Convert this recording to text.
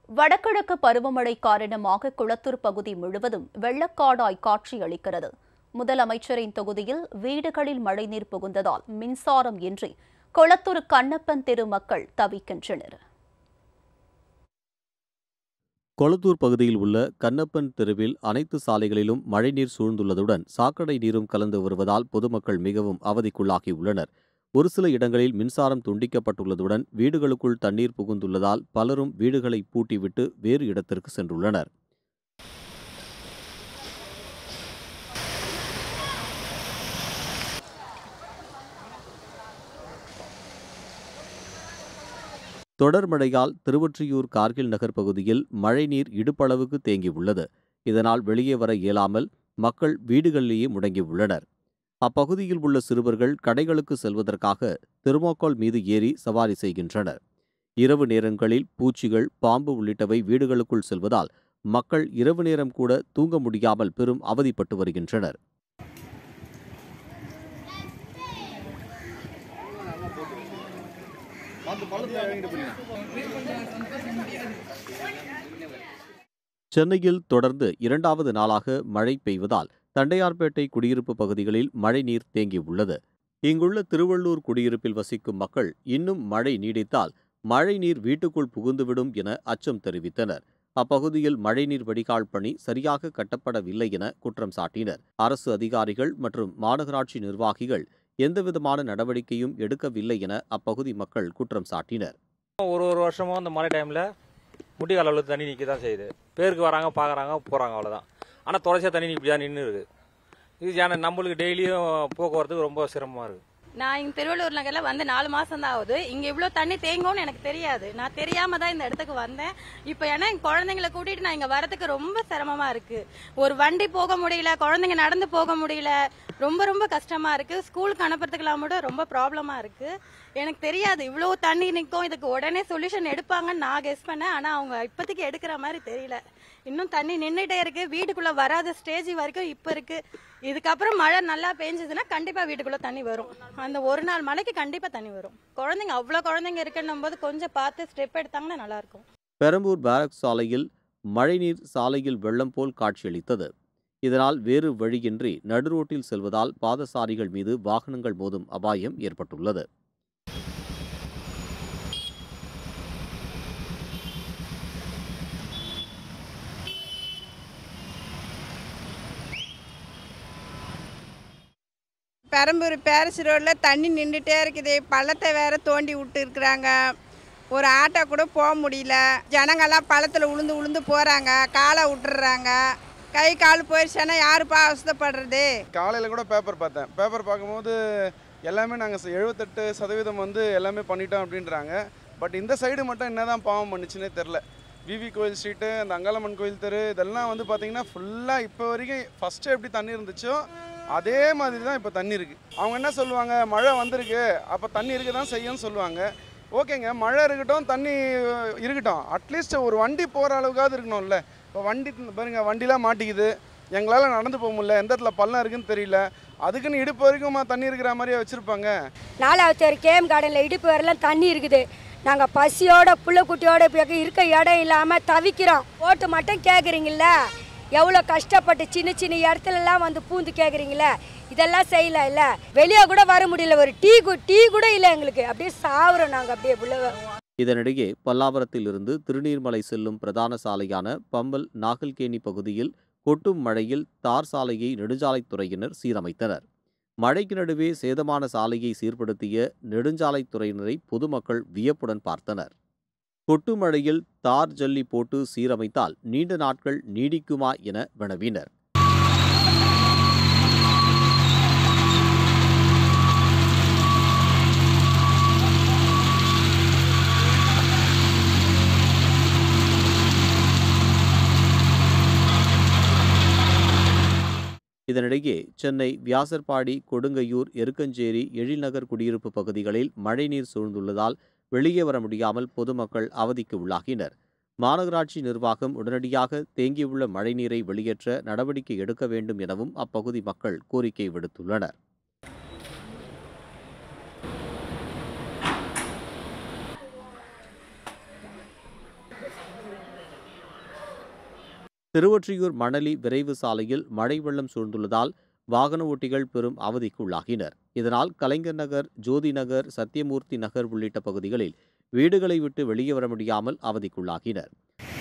வடகிழக்கு பருவமழை காரணமாக குளத்தூர் பகுதி முழுவதும் வெள்ளக்காடாய் காட்சியளிக்கிறது முதலமைச்சரின் தொகுதியில் வீடுகளில் மழைநீர் புகுந்ததால் மின்சாரம் இன்றி குளத்தூர் கண்ணப்பன் தெரு மக்கள் தவிக்கின்றனர் கொளத்தூர் பகுதியில் உள்ள கண்ணப்பன் தெருவில் அனைத்து சாலைகளிலும் மழைநீர் சூழ்ந்துள்ளதுடன் சாக்கடை நீரும் கலந்து வருவதால் பொதுமக்கள் மிகவும் அவதிக்குள்ளாகியுள்ளனர் ஒரு சில இடங்களில் மின்சாரம் துண்டிக்கப்பட்டுள்ளதுடன் வீடுகளுக்குள் தண்ணீர் புகுந்துள்ளதால் பலரும் வீடுகளை பூட்டிவிட்டு வேறு இடத்திற்கு சென்றுள்ளனர் தொடர் மழையால் திருவொற்றியூர் கார்கில் நகர் பகுதியில் மழைநீர் இடுப்பளவுக்கு தேங்கியுள்ளது இதனால் வெளியே வர இயலாமல் மக்கள் வீடுகளிலேயே முடங்கியுள்ளனர் அப்பகுதியில் உள்ள சிறுவர்கள் கடைகளுக்கு செல்வதற்காக தெர்மோகால் மீது ஏறி சவாரி செய்கின்றனர் இரவு நேரங்களில் பூச்சிகள் பாம்பு உள்ளிட்டவை வீடுகளுக்குள் செல்வதால் மக்கள் இரவு நேரம் கூட தூங்க முடியாமல் பெரும் அவதிப்பட்டு வருகின்றனர் சென்னையில் தொடர்ந்து இரண்டாவது நாளாக மழை பெய்வதால் தண்டையார்பேட்டை குடியிருப்பு பகுதிகளில் மழைநீர் தேங்கியுள்ளது இங்குள்ள திருவள்ளூர் குடியிருப்பில் வசிக்கும் மக்கள் இன்னும் மழை நீடித்தால் மழைநீர் வீட்டுக்குள் புகுந்துவிடும் என அச்சம் தெரிவித்தனர் அப்பகுதியில் மழைநீர் வடிகால் பணி சரியாக கட்டப்படவில்லை என குற்றம் சாட்டினர் அரசு அதிகாரிகள் மற்றும் மாநகராட்சி நிர்வாகிகள் எந்தவிதமான நடவடிக்கையும் எடுக்கவில்லை என அப்பகுதி மக்கள் குற்றம் சாட்டினர் ஒரு ஒரு வருஷமும் இந்த மழை டைமில் முட்டிக்கால் அளவுக்கு தண்ணி நிற்க தான் செய்யுது பேருக்கு வராங்க பார்க்குறாங்க போகிறாங்க அவ்வளோதான் ஆனால் தொடர்ச்சியாக தண்ணி இப்படி தான் நின்று இருக்கு இது ஜன நம்மளுக்கு டெய்லியும் போக்குவரத்துக்கு ரொம்ப சிரமமாக இருக்குது நான் இங்க திருவள்ளூர் நகர்ல வந்து நாலு மாசம் தான் ஆகுது இங்க இவ்வளவு தண்ணி தேங்கும்னு எனக்கு தெரியாது நான் தெரியாம தான் இந்த இடத்துக்கு வந்தேன் இப்ப ஏன்னா என் குழந்தைங்களை கூட்டிட்டு நான் இங்க வரதுக்கு ரொம்ப சிரமமா இருக்கு ஒரு வண்டி போக முடியல குழந்தைங்க நடந்து போக முடியல ரொம்ப ரொம்ப கஷ்டமா இருக்கு ஸ்கூலுக்கு அனுப்புறதுக்கெல்லாம் கூட ரொம்ப ப்ராப்ளமா இருக்கு எனக்கு தெரியாது இவ்வளவு தண்ணி நிற்கும் இதுக்கு உடனே சொல்யூஷன் எடுப்பாங்கன்னு நான் கெஸ் பண்ணேன் ஆனா அவங்க இப்போதைக்கு எடுக்கிற மாதிரி தெரியல இன்னும் தண்ணி நின்றுட்டே இருக்கு வீட்டுக்குள்ள வராத ஸ்டேஜ் வரைக்கும் இப்ப இருக்கு இதுக்கப்புறம் மழை நல்லா பெஞ்சதுன்னா கண்டிப்பா வீட்டுக்குள்ள தண்ணி வரும் அந்த ஒரு நாள் மழைக்கு கண்டிப்பா தண்ணி வரும் குழந்தைங்க அவ்வளவு குழந்தைங்க இருக்குன்னும் போது கொஞ்சம் பார்த்து ஸ்டெப் எடுத்தாங்கன்னா நல்லா இருக்கும் பெரம்பூர் பாரக் சாலையில் மழைநீர் சாலையில் வெள்ளம் போல் காட்சியளித்தது இதனால் வேறு வழியின்றி நடுரோட்டில் செல்வதால் பாதசாரிகள் மீது வாகனங்கள் மோதும் அபாயம் ஏற்பட்டுள்ளது பெரம்பூர் பேரிஸ் ரோட்டில் தண்ணி நின்றுட்டே இருக்குது பள்ளத்தை வேற தோண்டி விட்டு இருக்கிறாங்க ஒரு ஆட்டோ கூட போக முடியல ஜனங்கள்லாம் பள்ளத்தில் உளுந்து உளுந்து போகிறாங்க காலை விட்டுறாங்க கை கால் போயிடுச்சுன்னா யாருப்பா அவசரப்படுறது காலையில் கூட பேப்பர் பார்த்தேன் பேப்பர் பார்க்கும்போது எல்லாமே நாங்கள் எழுபத்தெட்டு சதவீதம் வந்து எல்லாமே பண்ணிட்டோம் அப்படின்றாங்க பட் இந்த சைடு மட்டும் என்ன தான் பாவம் பண்ணுச்சுன்னே தெரில விவி கோயில் ஸ்ட்ரீட்டு அந்த அங்காளம்மன் கோயில் தெரு இதெல்லாம் வந்து பார்த்தீங்கன்னா ஃபுல்லாக இப்போ வரைக்கும் ஃபஸ்ட்டு எப்படி தண்ணி இருந்துச்சோ அதே மாதிரி தான் இப்போ தண்ணி இருக்குது அவங்க என்ன சொல்லுவாங்க மழை வந்திருக்கு அப்போ தண்ணி இருக்க தான் செய்யும்னு சொல்லுவாங்க ஓகேங்க மழை இருக்கட்டும் தண்ணி இருக்கட்டும் அட்லீஸ்ட் ஒரு வண்டி போகிற அளவுக்காவது இருக்கணும்ல இப்போ வண்டி பாருங்க வண்டிலாம் மாட்டிக்குது எங்களால் நடந்து போக முடியல எந்த இடத்துல பள்ளம் இருக்குன்னு தெரியல அதுக்குன்னு இடுப்பு வரைக்கும் தண்ணி இருக்கிற மாதிரியே வச்சுருப்பாங்க நாலாவது தெரு கேம் கார்டனில் இடுப்பு வரலாம் தண்ணி இருக்குது நாங்கள் பசியோட புள்ள குட்டியோட இப்போ இருக்க இடம் இல்லாமல் தவிக்கிறோம் ஓட்டு மட்டும் கேட்குறீங்கள எவ்வளோ கஷ்டப்பட்டு சின்ன சின்ன இடத்துலலாம் வந்து பூந்து கேட்குறீங்களே இதெல்லாம் செய்யல இல்லை வெளியே கூட வர முடியல ஒரு டீ கு டீ கூட இல்லை எங்களுக்கு அப்படியே சாவுறோம் நாங்கள் அப்படியே புள்ள இதனிடையே பல்லாவரத்தில் இருந்து திருநீர்மலை செல்லும் பிரதான சாலையான பம்பல் நாகல்கேணி பகுதியில் கொட்டும் மழையில் தார் சாலையை நெடுஞ்சாலைத்துறையினர் சீரமைத்தனர் மழைக்கு நடுவே சேதமான சாலையை சீர்படுத்திய நெடுஞ்சாலைத்துறையினரை பொதுமக்கள் வியப்புடன் பார்த்தனர் கொட்டு மழையில் தார் ஜல்லி போட்டு சீரமைத்தால் நீண்ட நாட்கள் நீடிக்குமா என வினவினர் இதனிடையே சென்னை வியாசர்பாடி கொடுங்கையூர் எருக்கஞ்சேரி எழில்நகர் குடியிருப்பு பகுதிகளில் மழைநீர் சூழ்ந்துள்ளதால் வெளியே வர முடியாமல் பொதுமக்கள் அவதிக்கு உள்ளாகினர் மாநகராட்சி நிர்வாகம் உடனடியாக தேங்கியுள்ள மழைநீரை வெளியேற்ற நடவடிக்கை எடுக்க வேண்டும் எனவும் அப்பகுதி மக்கள் கோரிக்கை விடுத்துள்ளனர் திருவொற்றியூர் மணலி விரைவு சாலையில் மழை வெள்ளம் சூழ்ந்துள்ளதால் வாகன ஓட்டிகள் பெரும் அவதிக்கு உள்ளாகினர் இதனால் கலைஞர் நகர் ஜோதி நகர் சத்தியமூர்த்தி நகர் உள்ளிட்ட பகுதிகளில் வீடுகளை விட்டு வெளியே வர முடியாமல் அவதிக்குள்ளாகினர்